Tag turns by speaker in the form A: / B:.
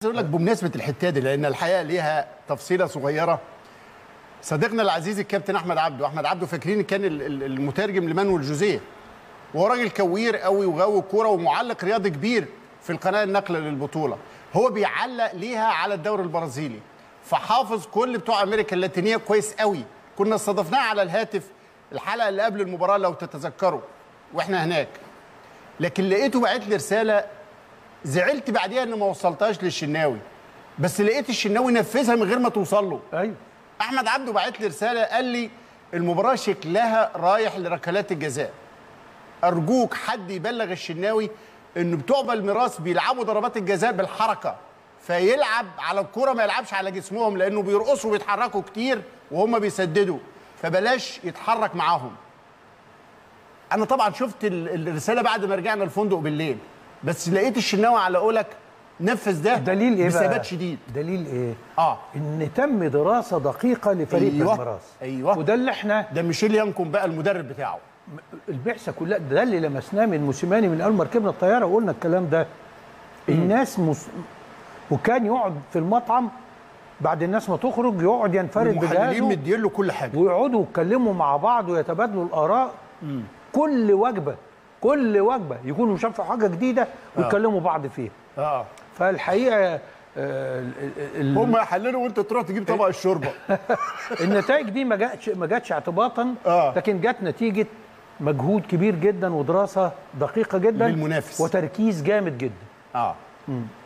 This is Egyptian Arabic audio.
A: اقول لك بمناسبه الحته دي لان الحقيقه ليها تفصيله صغيره صديقنا العزيز الكابتن احمد عبده احمد عبده فاكرين كان ال- ال- المترجم لمانويل جوزيه وهو راجل كوير قوي وغاوي كوره ومعلق رياضي كبير في القناه النقله للبطوله هو بيعلق ليها على الدوري البرازيلي فحافظ كل بتوع امريكا اللاتينيه كويس قوي كنا استضفناه على الهاتف الحلقه اللي قبل المباراه لو تتذكروا واحنا هناك لكن لقيته بعت لي رساله زعلت بعديها ان ما وصلتهاش للشناوي بس لقيت الشناوي نفذها من غير ما توصل له
B: ايوه
A: احمد عبده بعت لي رساله قال لي المباراه شكلها رايح لركلات الجزاء ارجوك حد يبلغ الشناوي ان بتوع بالميراس بيلعبوا ضربات الجزاء بالحركه فيلعب على الكوره ما يلعبش على جسمهم لانه بيرقصوا وبيتحركوا كتير وهم بيسددوا فبلاش يتحرك معاهم انا طبعا شفت ال- الرساله بعد ما رجعنا الفندق بالليل بس لقيت الشناوي على قولك نفذ ده
B: دليل ايه بقى؟
A: بثبات شديد
B: دليل ايه؟
A: اه
B: ان تم دراسه دقيقه لفريق
A: أيوة.
B: بالميراس
A: أيوة.
B: وده اللي احنا
A: ده ميشيل يانكون بقى المدرب بتاعه
B: البعثه كلها ده اللي لمسناه من موسيماني من اول ما ركبنا الطياره وقلنا الكلام ده الناس مس... وكان يقعد في المطعم بعد الناس ما تخرج يقعد ينفرد
A: المحللين
B: بجهازه
A: مدين له كل حاجه
B: ويقعدوا يتكلموا مع بعض ويتبادلوا الاراء كل وجبه كل وجبه يكونوا شافوا حاجه جديده ويتكلموا بعض فيها
A: اه
B: فالحقيقه آه، ال- ال-
A: هم يحللوا وانت تروح تجيب طبق الشوربه
B: النتائج دي ما جاتش ما جاتش اعتباطا
A: آه.
B: لكن جت نتيجه مجهود كبير جدا ودراسه دقيقه جدا
A: للمنافس.
B: وتركيز جامد جدا
A: اه